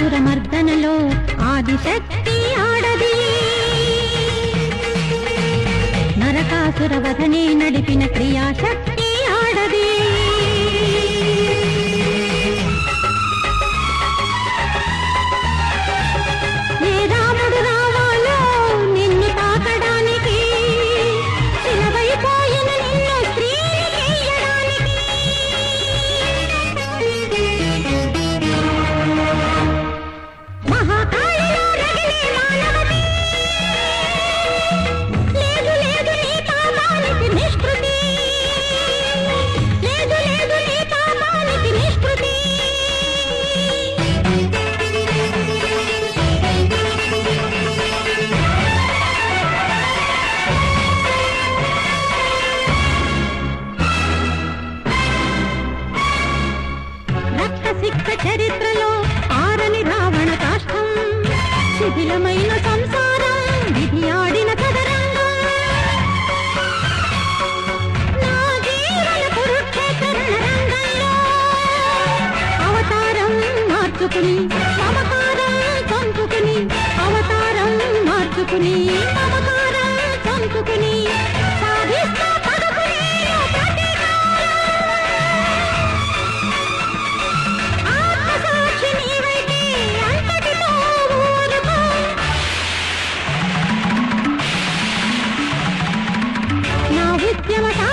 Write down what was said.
నరకాసుర మర్దనలో ఆదిశక్తి ఆడది నరకాసుర వధనే నడిపిన క్రియాశక్తి ఆడది ఏ రాముడు రావాలో నిన్ను తాకడానికి శిలవైపోయిన నిన్ను స్త్రీని చెయ్యడానికి మహాకాళిలో రగిలే మానవతి లేదు లేదు నీ పాపానికి నిష్కృతి లేదు లేదు నీ పాపానికి నిష్కృతి రక్త శిక్ష చరిత్రలో ఆరని రావణ కాష్టం శిథిలమైన సంసారం విధి ఆడిన చదరంగం నా జీవన కురుక్షేత్ర రంగంలో అవతారం మార్చుకుని మమకారం చంపుకుని అవతారం మార్చుకుని మమకారం చంపుకుని సాధిస్తా పదుకుని ఆత్మసాక్షి నీవైతే అంతటితో ఊరుకో నా ఉద్యమ